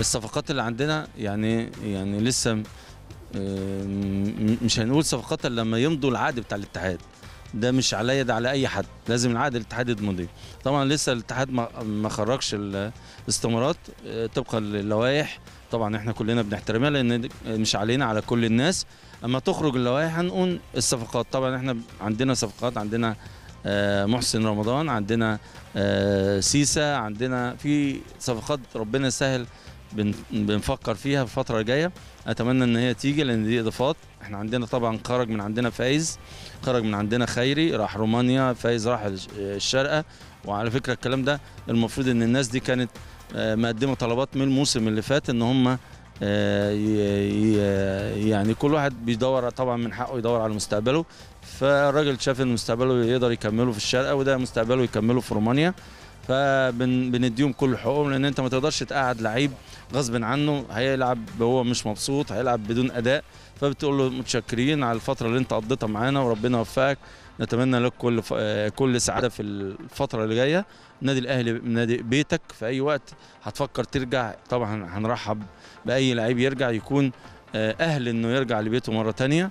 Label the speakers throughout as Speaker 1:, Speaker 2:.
Speaker 1: الصفقات اللي عندنا يعني يعني لسه آه، م- مش هنقول صفقات الا لما يمضوا العقد بتاع الاتحاد ده مش عليا ده على اي حد لازم العقد الاتحاد يمضي طبعا لسه الاتحاد ما ما خرجش الاستمارات آه، طبقا للوائح طبعا احنا كلنا بنحترمها لان دي مش علينا على كل الناس اما تخرج اللوائح هنقول الصفقات طبعا احنا عندنا صفقات عندنا آه، محسن رمضان عندنا آه، سيسا عندنا في صفقات ربنا يسهل بن- بنفكر فيها في الفتره الجايه اتمنى ان هي تيجي لان دي اضافات احنا عندنا طبعا خرج من عندنا فايز خرج من عندنا خيري راح رومانيا فايز راح الش- الشارقه وعلى فكره الكلام ده المفروض ان الناس دي كانت آه، مقدمه طلبات من الموسم اللي فات ان هم آه، ي- ي- يعني كل واحد بيدور طبعا من حقه يدور على مستقبله فالراجل شاف ان مستقبله يقدر يكمله في الشارقه وده مستقبله يكمله في رومانيا فبنديهم كل حقوقهم لان انت ما تقدرش تقعد لعيب غصب عنه هيلعب وهو مش مبسوط هيلعب بدون اداء فبتقول له متشكرين على الفتره اللي انت قضيتها معانا وربنا يوفقك نتمنى لك كل ف... آه، كل سعاده في الفتره اللي جايه النادي الاهلي نادي بيتك في اي وقت هتفكر ترجع طبعا هنرحب باي لعيب يرجع يكون آه، اهل انه يرجع لبيته مره تانية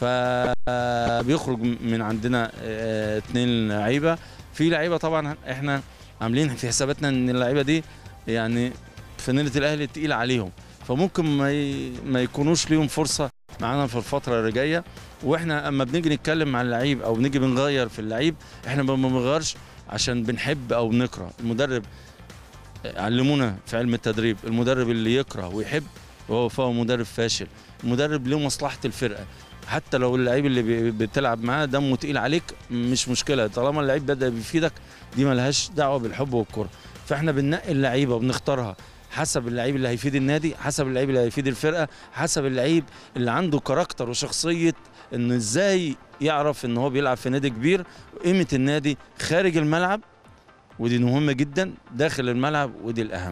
Speaker 1: فبيخرج من عندنا آه، اتنين لعيبه في لعيبه طبعا احنا عاملين في حساباتنا ان اللعيبه دي يعني فنانة الاهلي تقيل عليهم فممكن ما ي... ما يكونوش ليهم فرصه معانا في الفتره اللي جايه واحنا اما بنيجي نتكلم مع اللعيب او بنيجي بنغير في اللعيب احنا ما بنغيرش عشان بنحب او بنكره المدرب علمونا في علم التدريب المدرب اللي يكره ويحب هو فهو مدرب فاشل المدرب له مصلحه الفرقه حتى لو اللعيب اللي بي- بتلعب معاه دمه تقيل عليك مش مشكله طالما اللعيب بدا بيفيدك دي ملهاش دعوه بالحب والكره فاحنا بننقي اللعيبه وبنختارها حسب اللعيب اللي هيفيد النادي حسب اللعيب اللي هيفيد الفرقه حسب اللعيب اللي عنده كاركتر وشخصيه انه ازاي يعرف ان هو بيلعب في نادي كبير قيمه النادي خارج الملعب ودي مهمه جدا داخل الملعب ودي الاهم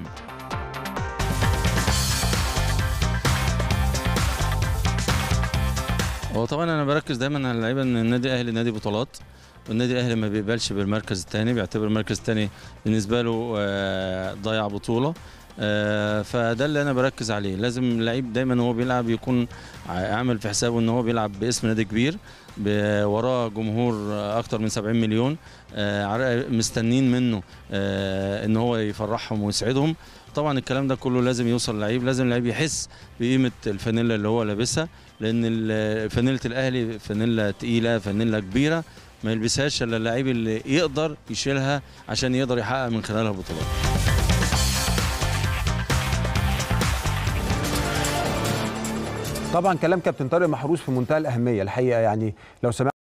Speaker 1: هو طبعا انا بركز دايما على اللعيبه ان النادي الاهلي نادي بطولات والنادي الاهلي ما بيقبلش بالمركز الثاني بيعتبر المركز الثاني بالنسبه له آه، ضيع بطوله آه، فده اللي انا بركز عليه لازم اللعيب دايما وهو بيلعب يكون عامل في حسابه ان هو بيلعب باسم نادي كبير ب- وراه جمهور آه، اكتر من 70 مليون آه، عر- مستنين منه آه، ان هو يفرحهم ويسعدهم طبعا الكلام ده كله لازم يوصل للعيب لازم اللعيب يحس بقيمه الفانيلا اللي هو لابسها لان ال- فانيله الاهلي فانيلا تقيله فانيلا كبيره ما يلبسهاش الا اللعيب اللي يقدر يشيلها عشان يقدر يحقق من خلالها بطولات
Speaker 2: طبعا كلام كابتن طارق محروس في منتهى الاهميه الحقيقه يعني لو سمحت